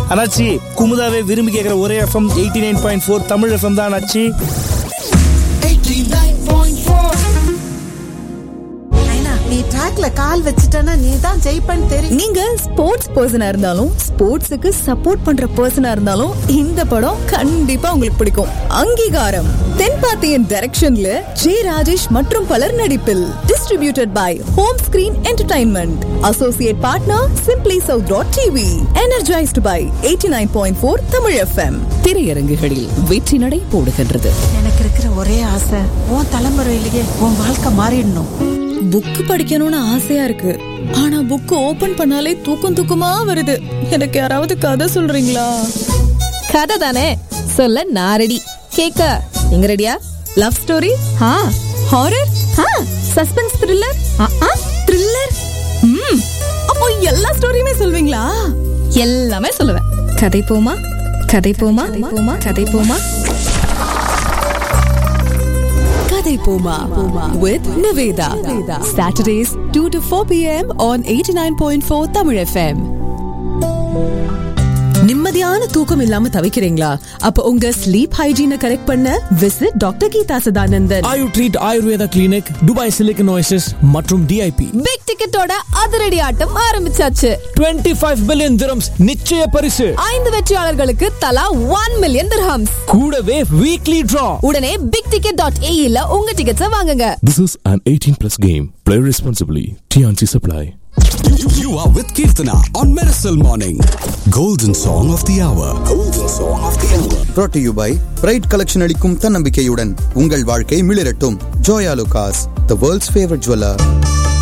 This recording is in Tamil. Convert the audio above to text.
அண்ணாச்சி குமுதாவே விரும்பி கேட்குற ஒரே FM eighty nine point four Tamil FM தான் அண்ணாச்சி நைனா, நீ ட்ராக்ல கால் வச்சுட்டனா நீ தான் ஜெயிப்பன்னு தெரியும் நீங்க ஸ்போர்ட்ஸ் பர்சனா இருந்தாலும் ஸ்போர்ட்ஸுக்கு சப்போர்ட் பண்ற பர்சனா இருந்தாலும் இந்த படம் கண்டிப்பா உங்களுக்கு பிடிக்கும் அங்கீகாரம் தென்பாத்தியின் டைரக்ஷன்ல ஜே ராஜேஷ் மற்றும் பலர் நடிப்பில் distributed by Home Screen Entertainment associate partner Simply South dot TV energised by eighty nine point four Tamil FM திரையரங்குகளில் வெற்றி நடை போடுகின்றது எனக்கு இருக்கிற ஒரே ஆசை உன் தலைமுறையிலேயே உன் வாழ்க்கை மாறிடணும் புக் படிக்கணும்னு ஆசையா இருக்கு ஆனா புக் ஓபன் பண்ணாலே தூக்கம் தூக்கமா வருது எனக்கு யாராவது கதை சொல்றீங்களா கதை தானே சொல்ல நான் ரெடி கேக்க நீங்க ரெடியா லவ் ஸ்டோரி ஆ ஹாரர் ஆ சஸ்பென்ஸ் த்ரில்லர் ஆ த்ரில்லர் ம் அப்போ எல்லா ஸ்டோரியுமே சொல்வீங்களா எல்லாமே சொல்லுவேன் கதை போமா கதை போமா போமா கதை போமா கதை போமா with Nivetha Saturdays 2 to 4 pm on 89.4 Tamil FM நிம்மதியான தூக்கம் இல்லாம தவிக்கிறீங்களா அப்ப உங்க ஸ்லீப் ஹைஜீனை கரெக்ட் பண்ண visit doctor Geetha Sadanandan Ayu Treat Ayurveda Clinic Dubai Silicon Oasis மற்றும் டிஐபி பிக் டிக்கெட்டோட அதிரடி ஆட்டம் ஆரம்பிச்சாச்சு 25 ஃபைவ் பில்லியன் திரம்ஸ் நிச்சய பரிசு ஐந்து வெற்றியாளர்களுக்கு தலா ஒன் மில்லியன் திர்ஹம்ஸ் கூடவே வீக்லி டிரா உடனே பிக் டிக்கெட் டாட் ஏஇல உங்க டிக்கெட்ஸை வாங்குங்க This is an 18 plus game. Play responsibly. TNC Supply. You are with Kirtana on Miracle Morning. Golden Song of the Hour. Golden Song of the Hour. brought to you by Pride collection அளிக்கும் தன்னம்பிக்கையுடன் உங்கள் வாழ்க்கை மிளிரட்டும் Joyalukkas the world's favourite jeweller